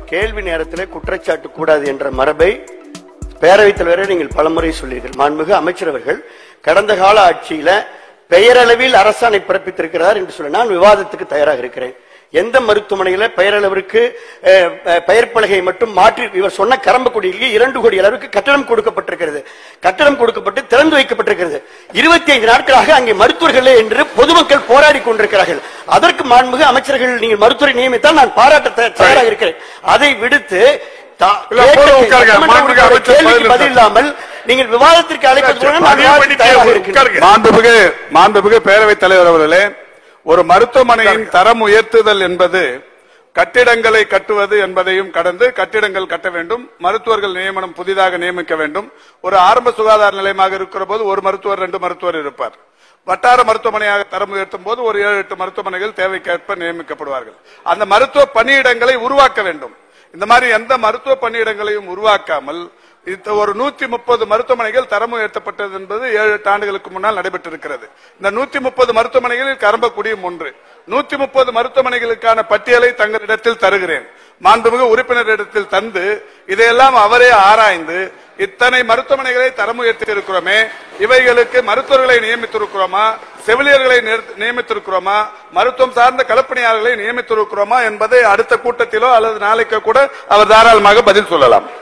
கேள்வி நேரத்திலே குற்றச்சாட்டு கூடாது என்ற மரபை பேரவைத் தலைவரை நீங்கள் பலமுறை சொல்லீர்கள் மாண்புமிகு அமைச்சர் அவர்கள் கடந்த கால ஆட்சியில பெயரளவில் அரசாணை பிறப்பித்திருக்கிறார் என்று சொல்ல நான் விவாதத்துக்கு தயாராக இருக்கிறேன் எந்த மருத்துவமனையில பெயரளவிற்கு அஹ், அஹ், பெயர் பலகை மட்டும் மாற்றி இவர் சொன்ன கரம்பக்குடியிலேயே இரண்டு கோடி அளவுக்கு கட்டணம் கொடுக்கப்பட்டிருக்கிறது கட்டணம் கொடுக்கப்பட்டு திறந்து வைக்கப்பட்டிருக்கிறது இருபத்தி ஐந்து நாட்களாக அங்கே மருத்துவர்களே என்று பொதுமக்கள் போராடி கொண்டிருக்கிறார்கள் அதற்கு மாண்புமிகு அமைச்சர்கள் நீங்கள் மருத்துவரை நியமித்தால் நான் பாராட்ட த- தயாராக இருக்கிறேன் அதை விடுத்து தா- இல்ல, போதும் கேட்ட உட்காருங்க. சட்டமன்ற மாண்புமிகு உறுப்பினர் அமைச்சர் கேள்விக்கு பதில் பதில் இல்லாமல் நீங்கள் விவாதத்திற்கு அழைப்பது கூட நான் பதிவு விவாதத்துக்கு பண்ணிட்டே தயாராக இருக்கிறேன் உட்காருங்க. மாண்புமிகு மாண்புமிகு பேரவைத் தலைவர் அவர்களே ஒரு மருத்துவமனையின் தரம் உயர்த்துதல் என்பது கட்டிடங்களை கட்டுவது என்பதையும் கடந்து கட்டிடங்கள் கட்ட வேண்டும் மருத்துவர்கள் நியமனம் புதிதாக நியமிக்க வேண்டும் ஒரு ஆரம்ப சுகாதார நிலையமாக இருக்கிற போது ஒரு மருத்துவர் ரெண்டு மருத்துவர் இருப்பார் வட்டார மருத்துவமனையாக தரம் உயர்த்தும் போது ஒரு ஏழு எட்டு மருத்துவமனைகள் தேவைக்கேற்ப நியமிக்கப்படுவார்கள் அந்த மருத்துவ பணியிடங்களை உருவாக்க வேண்டும் இந்த மாதிரி எந்த மருத்துவ பணியிடங்களையும் உருவாக்காமல் இந்த ஒரு நூத்தி முப்பது மருத்துவமனைகள் தரம் உயர்த்தப்பட்டது என்பது ஏழு எட்டு ஆண்டுகளுக்கு முன்னால் நடைபெற்றிருக்கிறது இந்த நூத்தி முப்பது மருத்துவமனைகளில் கரம்பக்குடியும் ஒன்று நூத்தி முப்பது மருத்துவமனைகளுக்கான பட்டியலை தங்களிடத்தில் தருகிறேன் மாண்புமிகு உறுப்பினரிடத்தில் தந்து இதையெல்லாம் அவரே ஆராய்ந்து இத்தனை மருத்துவமனைகளை தரம் உயர்த்தி இருக்கிறோமே இவைகளுக்கு மருத்துவர்களை நியமித்திருக்கிறோமா செவிலியர்களை நியமித்து- நியமித்திருக்கிறோமா மருத்துவம் சார்ந்த களப்பணியாளர்களை நியமித்திருக்கிறோமா என்பதை அடுத்த கூட்டத்திலோ அல்லது நாளைக்கோ கூட அவர் தாராளமாக பதில் சொல்லலாம்